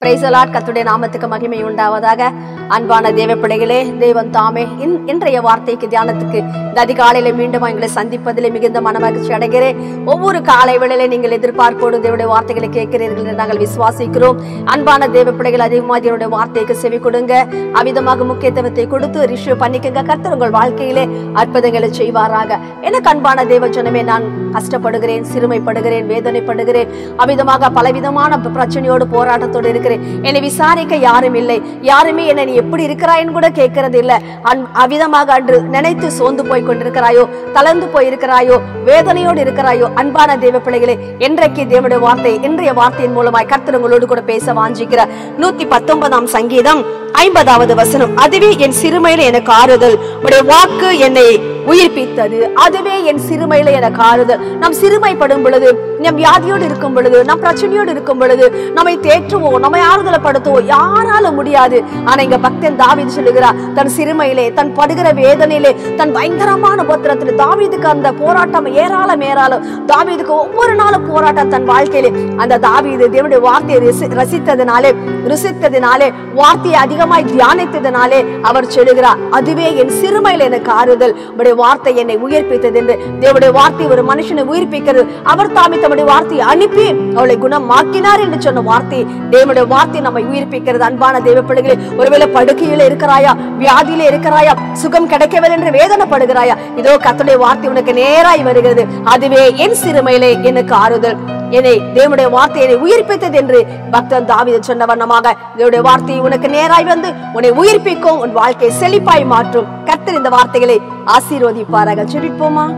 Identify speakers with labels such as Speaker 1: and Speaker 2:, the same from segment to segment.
Speaker 1: பிரைசலாட் கத்துடைய நாமத்துக்கு மகிமை உண்டாவதாக அன்பான தேவ பிள்ளைகளே தேவன் தாமே இன்- இன்றைய வார்த்தைக்கு தியானத்துக்கு இந்த அதிகாலையில மீண்டும் எங்களை சந்திப்பதிலே மிகுந்த மனமகிழ்ச்சி அடைகிறேன் ஒவ்வொரு காலை வேளையில நீங்கள் எதிர்பார்ப்போடு தேவனுடைய வார்த்தைகளை கேட்கிறீர்கள் என்று நாங்கள் விசுவாசிக்கிறோம் அன்பான தேவ பிள்ளைகள் அதிகமாக தேவனுடைய வார்த்தைக்கு செவி கொடுங்க அவிதமாக முக்கியத்துவத்தை கொடுத்து ரிஷிவ் பண்ணிக்கங்க கர்த்தர் உங்கள் வாழ்க்கையிலே அற்புதங்களை செய்வாராக எனக்கு அன்பான தேவ ஜனமே நான் கஷ்டப்படுகிறேன் சிறுமைப்படுகிறேன் வேதனைப்படுகிறேன் அவிதமாக பலவிதமான ப- பிரச்சனையோடு போராட்டத்தோடு இருக்கிறேன் என்னை விசாரிக்க யாரும் இல்லை யாருமே என்னை நீ எப்படி இருக்கிறாய்ன்னு கூட கேட்கறது இல்லை அன் அவிதமாக அன்று நினைத்து சோர்ந்து போய் கொண்டிருக்கிறாயோ தளர்ந்து போய் இருக்கிறாயோ வேதனையோடு இருக்கிறாயோ அன்பான தேவ பிள்ளைகளே என்றைக்கு தேவனுடைய வார்த்தை இன்றைய வார்த்தையின் மூலமாய் கர்த்தர் உங்களோடு கூட பேச வாஞ்சிக்கிறார் நூத்தி பத்தொன்பதாம் சங்கீதம் ஐம்பதாவது வசனம் அதுவே என் சிறுமையில எனக்கு ஆறுதல் உடைய வாக்கு என்னை உயிர்ப்பித்தது அதுவே என் சிறுமையில எனக்கு ஆறுதல் நாம் சிறுமைப்படும் பொழுது நம் வியாதியோடு இருக்கும் பொழுது நம் பிரச்சனையோடு இருக்கும் பொழுது நம்மை தேற்றுவோம் நம்மை ஆறுதலப்படுத்துவோம் யாராலும் முடியாது ஆனா இங்க பக்தன் தாவீது சொல்லுகிறார் தன் சிறுமையிலே தன் படுகிற வேதனையிலே தன் பயங்கரமான உபத்திரத்தில் தாவீதுக்கு அந்த போராட்டம் ஏராளம் ஏராளம் தாவீதுக்கு ஒவ்வொரு நாளும் போராட்டம் தன் வாழ்க்கையிலே அந்த தாவீது தேவனுடைய வார்த்தையை ரசி- ரசித்ததினாலே ருசித்ததினாலே வார்த்தையை அதிகமாய் தியானித்ததினாலே அவர் சொல்லுகிறார் அதுவே என் சிறுமையில் எனக்கு ஆறுதல் உடைய வார்த்தை என்னை உயிர்ப்பித்தது என்று தேவனுடைய வார்த்தை ஒரு மனுஷனை உயிர்ப்பிக்கிறது அவர் தாமே தம்முடைய வார்த்தையை அனுப்பி அவளை குணமாக்கினார் என்று சொன்ன வார்த்தை தேவனுடைய வார்த்தை நம்மை உயிர்ப்பிக்கிறது அன்பான தேவ பிள்ளைகளே ஒருவேளை படுக்கையில இருக்கிறாயா வியாதியில இருக்கிறாயா சுகம் கிடைக்கவில்லை என்று வேதனைப்படுகிறாயா இதோ கர்த்தருடைய வார்த்தை உனக்கு நேராய் வருகிறது அதுவே என் சிறுமையிலே எனக்கு ஆறுதல் என்னை தேவனுடைய வார்த்தை என்னை உயிர்ப்பித்தது என்று பக்தன் தாவீது சொன்ன வண்ணமாக தேவனுடைய வார்த்தை உனக்கு நேராய் வந்து உன்னை உயிர்ப்பிக்கும் உன் வாழ்க்கை செழிப்பாய் மாற்றும் கர்த்தர் இந்த வார்த்தைகளை ஆசீர்வதிப்பாராக செபிப்போமா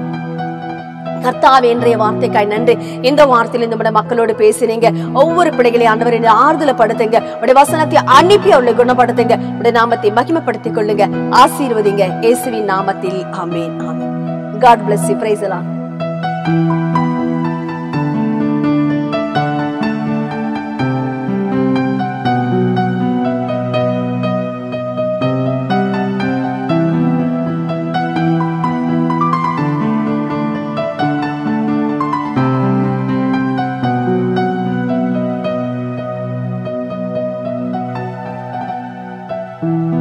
Speaker 1: கர்த்தாவே இன்றைய வார்த்தைக்காய் நன்றி இந்த வார்த்தையில நம்முடைய மக்களோடு பேசினீங்க ஒவ்வொரு பிள்ளைகளையும் ஆண்டவர் இந்த ஆறுதல படுத்துங்க உடைய வசனத்தை அனுப்பி அவளை குணப்படுத்துங்க உடைய நாமத்தை மகிமைப்படுத்திக் கொள்ளுங்க ஆசீர்வதிங்க இயேசுவின் நாமத்தில் ஆமென் ஆமென் காட் பிளஸ் யூ பிரைஸ் எல்லாம்
Speaker 2: ஆ